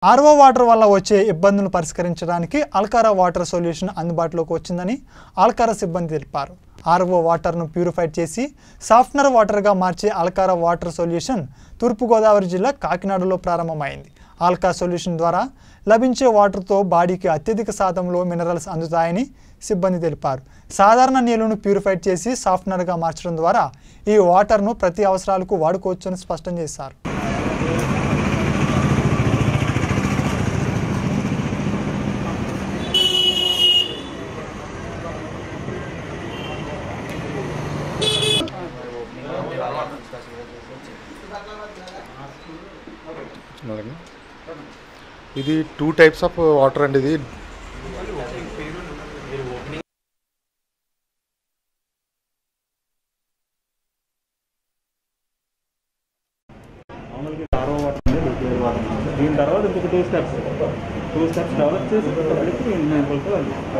RO water వల్ల వచ్చే ఇబ్బందులను పరిష్కరించడానికి అల్కారా వాటర్ సొల్యూషన్ అందుబాటులోకి వచ్చిందని అల్కారా సిబ్బంది తెలిపారు ఆర్ఓ వాటర్ను ప్యూరిఫైడ్ చేసి సాఫ్ట్నర్ వాటర్గా మార్చే అల్కారా వాటర్ సొల్యూషన్ తూర్పుగోదావరి జిల్లా కాకినాడలో ప్రారంభమైంది ఆల్కా సొల్యూషన్ ద్వారా లభించే వాటర్తో బాడీకి అత్యధిక శాతంలో మినరల్స్ అందుతాయని సిబ్బంది తెలిపారు సాధారణ నీళ్లను ప్యూరిఫైడ్ చేసి సాఫ్ట్నర్గా మార్చడం ద్వారా ఈ వాటర్ను ప్రతి అవసరాలకు వాడుకోవచ్చని స్పష్టం చేశారు అలాగే. ఇది టూ టైప్స్ ఆఫ్ వాటర్ అండి ఇది మామూలుగా ఆరో వాటర్ ఉంది లిక్విడ్ వాటర్ ఉంది దీని తర్వాత ఇంకొక two steps two steps develop చేసి పబ్లిక్ ఇన్వైబుల్తో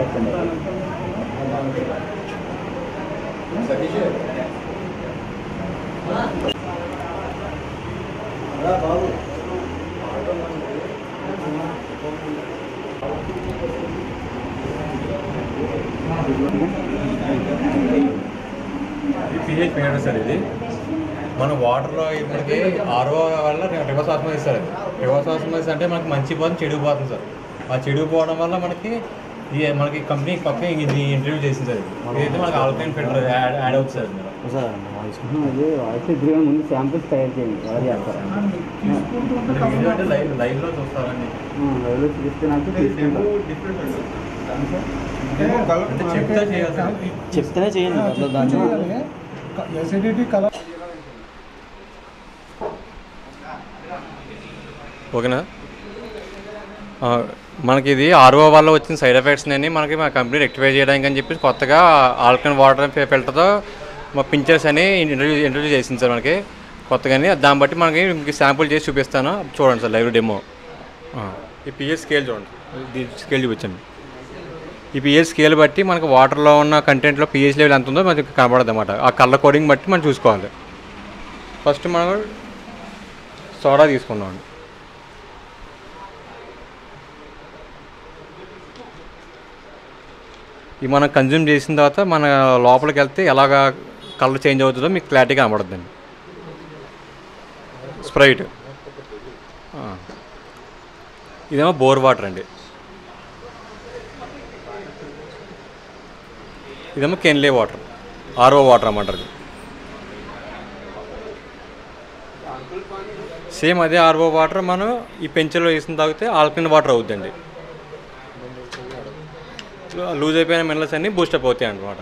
ఇది పిహెచ్ మీటర్ సార్ ఇది మన వాటర్లో మనకి ఆర్ఓ వల్ల reverse osmosis sir reverse osmosis అంటే మనకి మంచి పోతుంది చెడు పోతుంది సార్ ఆ చెడు పోవడం వల్ల మనకి ఈ మనకి కంపెనీ పక్క ఇది ఇంటర్వ్యూ చేసింది సార్ ఇది. ఇదైతే మనకి ఆల్కలైన్ ఫిల్టర్ యాడ్ యాడ్ అవుతుంది సార్ ఇందులో సార్ ఇది వాయిస్ ఇద్దరు ముందు శాంపిల్స్ తయారు చేయండి ఎవరు చేస్తారు ఇది అంటే లైవ్ లైవ్లో చూస్తారండి ఎవరు చూస్తే నాకు తీసుకుంటారు అంటే చెప్తే చేయాలి సార్ చెప్తేనే చేయండి అట్లా దాన్ని ఓకేనా ఆ, మనకి ఇది ఆర్ఓ వల్ల వచ్చిన సైడ్ ఎఫెక్ట్స్ అని మనకి మా కంపెనీ రెక్టిఫై చేయడానికి అని చెప్పి కొత్తగా ఆల్కన్ వాటర్ ఫిల్టర్తో మా పించర్స్ అని ఇంట్రడ్యూస్ ఇంట్రడ్యూస్ చేసింది సార్ మనకి కొత్తగానే దాన్ని బట్టి మనకి మీకు శాంపుల్ చేసి చూపిస్తాను చూడండి సార్ లైవ్ డెమో ఈ పిఎస్ స్కేల్ చూడండి ఇది స్కేల్ చూపించండి ఈ పిహెచ్ స్కేల్ బట్టి మనకు వాటర్లో ఉన్న కంటెంట్లో పిహెచ్ లెవెల్ ఎంత ఉందో మనకి కనబడదు అనమాట ఆ కలర్ కోడింగ్ బట్టి మనం చూసుకోవాలి ఫస్ట్ మనం సోడా తీసుకున్నాం ఇది మనం కన్జ్యూమ్ చేసిన తర్వాత మన లోపలికి వెళ్తే ఎలాగా కలర్ చేంజ్ అవుతుందో మీకు క్లారిటీగా కనబడుతుందండి స్ప్రైట్ ఆ. ఇదేమో బోర్ వాటర్ అండి ఇదేమో కెన్లే వాటర్ ఆర్ఓ వాటర్ అన్నమాట అది సేమ్ అదే ఆర్ఓ వాటర్ మనం ఈ పెంచలో వేసిన తాగితే ఆల్కలిన్ వాటర్ అవుతుందండి లూజ్ అయిపోయిన మినరల్స్ అన్నీ బూస్టప్ అవుతాయి అన్నమాట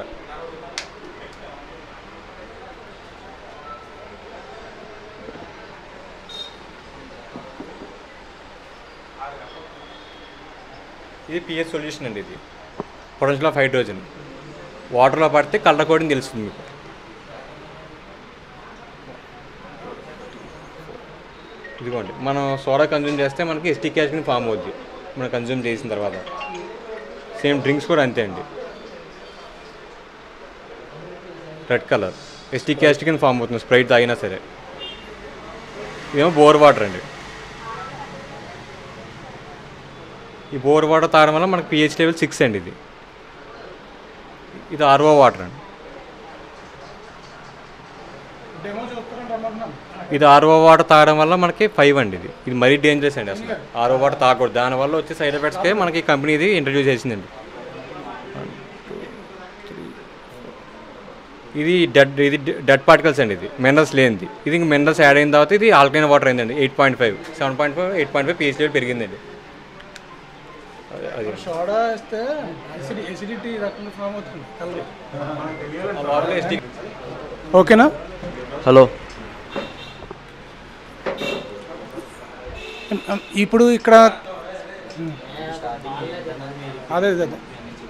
ఇది పిఎస్ సొల్యూషన్ అండి ఇది పొటెన్షియల్ ఆఫ్ హైడ్రోజన్ వాటర్లో పడితే కలర్ కోడింగ్ తెలుస్తుంది మీకు ఇదిగోండి మనం సోడా కన్జ్యూమ్ చేస్తే మనకి ఎస్టీ క్యాస్ట్ని ఫామ్ అవుద్ది మనం కన్జ్యూమ్ చేసిన తర్వాత సేమ్ డ్రింక్స్ కూడా అంతే అండి రెడ్ కలర్ ఎస్టీ క్యాస్ట్ కింద ఫామ్ అవుతుంది స్ప్రైట్ తాగినా సరే ఇదేమో బోర్ వాటర్ అండి ఈ బోర్ వాటర్ తాగడం వల్ల మనకి పిహెచ్ లెవెల్ సిక్స్ అండి ఇది ఇది ఆర్ఓ వాటర్ అండి ఇది ఆర్ఓ వాటర్ తాగడం వల్ల మనకి ఫైవ్ అండి ఇది ఇది మరీ డేంజరస్ అండి అసలు ఆర్ఓ వాటర్ తాగకూడదు దానివల్ల వచ్చే సైడ్ ఎఫెక్ట్స్కే మనకి ఈ కంపెనీ ఇది ఇంట్రడ్యూస్ చేసిందండి ఇది డెడ్ ఇది డెడ్ పార్టికల్స్ అండి ఇది మినరల్స్ లేనిది ఇది ఇంక మినరల్స్ యాడ్ అయిన తర్వాత ఇది ఆల్కలైన్ వాటర్ అయిందండి eight point five seven point five eight point five pH level పెరిగిందండి అది సోడా వేస్తే ఎసిడి ఎసిడిటీ రకంగా ఫామ్ అవుతుంది కలర్ ఆ వాటర్లో ఎస్టీ ఓకేనా హలో ఇప్పుడు ఇక్కడ అదే అదే అదే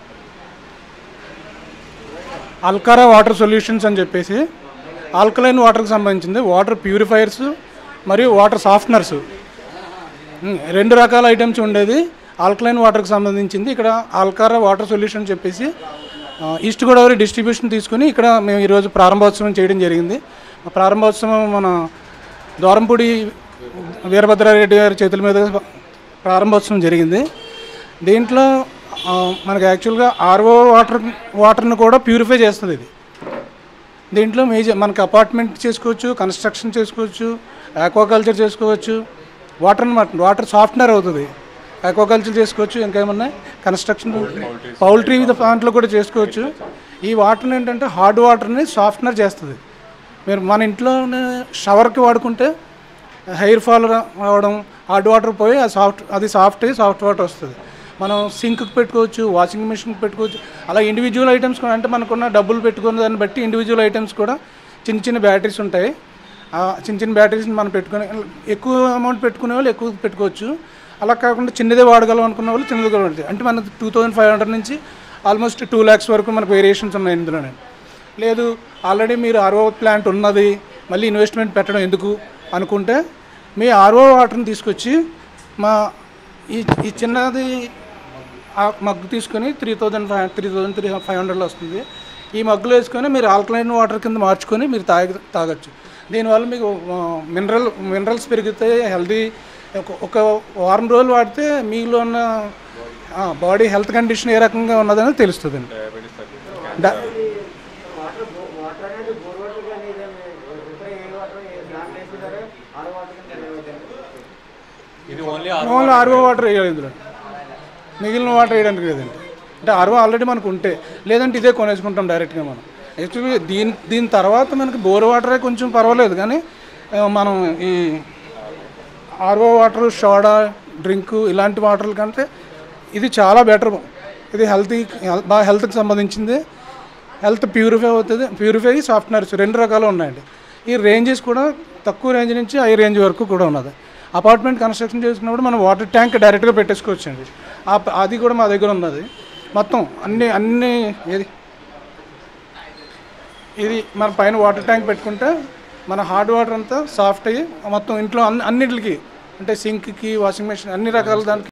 అల్కారా వాటర్ సొల్యూషన్స్ అని చెప్పేసి ఆల్కలైన్ వాటర్కి సంబంధించింది వాటర్ ప్యూరిఫైయర్స్ మరియు వాటర్ సాఫ్ట్నర్స్ రెండు రకాల ఐటమ్స్ ఉండేది ఆల్కలైన్ వాటర్కి సంబంధించింది ఇక్కడ ఆల్కారా వాటర్ సొల్యూషన్ చెప్పేసి ఆ, ఈస్ట్ గోదావరి డిస్ట్రిబ్యూషన్ తీసుకుని ఇక్కడ మేము ఈరోజు ప్రారంభోత్సవం చేయడం జరిగింది ఆ ప్రారంభోత్సవం మన దూరంపూడి వీరభద్రారెడ్డి గారి చేతుల మీద ప్రారంభోత్సవం జరిగింది దీంట్లో ఆ, మనకి యాక్చువల్గా ఆర్ఓ వాటర్ వాటర్ని కూడా ప్యూరిఫై చేస్తుంది ఇది దీంట్లో మేజర్ మనకి అపార్ట్మెంట్ చేసుకోవచ్చు కన్స్ట్రక్షన్ చేసుకోవచ్చు ఆక్వాకల్చర్ చేసుకోవచ్చు వాటర్ అనమాట వాటర్ సాఫ్ట్నర్ అవుతుంది ఆక్వాకల్చర్ చేసుకోవచ్చు ఇంకేమన్నా కన్స్ట్రక్షన్ పౌల్ట్రీ దాంట్లో కూడా చేసుకోవచ్చు ఈ వాటర్ ఏంటంటే హార్డ్ వాటర్ని సాఫ్ట్నర్ చేస్తుంది మీరు మన ఇంట్లో షవర్కి వాడుకుంటే హెయిర్ ఫాల్ రావడం హార్డ్ వాటర్ పోయి అది సాఫ్ట్ అది సాఫ్ట్ అయ్యి సాఫ్ట్ వాటర్ వస్తుంది మనం సింక్కి పెట్టుకోవచ్చు వాషింగ్ మిషన్కి పెట్టుకోవచ్చు అలా ఇండివిజువల్ ఐటమ్స్ కూడా అంటే మనకున్న డబ్బులు పెట్టుకున్న దాన్ని బట్టి ఇండివిజువల్ ఐటమ్స్ కూడా చిన్న చిన్న బ్యాటరీస్ ఉంటాయి ఆ చిన్న చిన్న బ్యాటరీస్ని మనం పెట్టుకుని ఎక్కువ అమౌంట్ పెట్టుకునే వాళ్ళు ఎక్కువ పెట్టుకోవచ్చు అలా కాకుండా చిన్నదే వాడగలం అనుకున్న వాళ్ళు చిన్నది కూడా వాడతాయి అంటే మనకు టూ థౌజండ్ ఫైవ్ హండ్రెడ్ నుంచి ఆల్మోస్ట్ టూ ల్యాక్స్ వరకు మనకు వేరియేషన్స్ ఉన్నాయి ఇందులోనే లేదు ఆల్రెడీ మీరు ఆర్ఓ ప్లాంట్ ఉన్నది మళ్ళీ ఇన్వెస్ట్మెంట్ పెట్టడం ఎందుకు అనుకుంటే మీ ఆర్ఓ వాటర్ని తీసుకొచ్చి మా ఈ ఈ చిన్నది ఆ మగ్గు తీసుకొని three thousand five three thousand three five హండ్రెడ్లో వస్తుంది ఈ మగ్గులో వేసుకొని మీరు ఆల్కలైన్ వాటర్ కింద మార్చుకొని మీరు తాగ తాగొచ్చు దీనివల్ల మీకు మినరల్ మినరల్స్ పెరుగుతాయి హెల్దీ ఒక- ఒక వారం రోజులు వాడితే మీలో ఉన్న బాడీ హెల్త్ కండిషన్ ఏ రకంగా ఉన్నదని తెలుస్తుందండి డా- ఇది ఓన్లీ మామూలు ఆర్ఓ వాటర్ వేయాలి ఇందులో మిగిలిన వాటర్ వేయడానికి లేదండి అంటే ఆర్ఓ ఆల్రెడీ మనకు ఉంటే లేదంటే ఇదే కొనేసుకుంటాం డైరెక్ట్గా మనం యాక్చువల్లీ దీని దీని తర్వాత మనకి బోర్ వాటరే కొంచెం పర్వాలేదు కానీ ఆ, మనం ఈ ఆర్ఓ వాటర్ సోడా డ్రింక్ ఇలాంటి వాటర్ల కంటే ఇది చాలా బెటర్ ఇది హెల్తీ బాగా హెల్త్కి సంబంధించింది హెల్త్ ప్యూరిఫై అవుతుంది ప్యూరిఫై సాఫ్ట్నర్స్ రెండు రకాలు ఉన్నాయండి ఈ రేంజెస్ కూడా తక్కువ రేంజ్ నుంచి హై రేంజ్ వరకు కూడా ఉన్నది అపార్ట్మెంట్ కన్స్ట్రక్షన్ చేసుకున్నప్పుడు మనం వాటర్ ట్యాంక్ డైరెక్ట్గా పెట్టేసుకోవచ్చు అండి ఆ- అది కూడా మా దగ్గర ఉన్నది మొత్తం అన్ని అన్ని ఏది ఇది మన పైన వాటర్ ట్యాంక్ పెట్టుకుంటే మన హార్డ్ వాటర్ అంతా సాఫ్ట్ అయ్యి మొత్తం ఇంట్లో అన్ని అన్నిటికి అంటే సింక్కి వాషింగ్ మెషిన్ అన్ని రకాల దానికి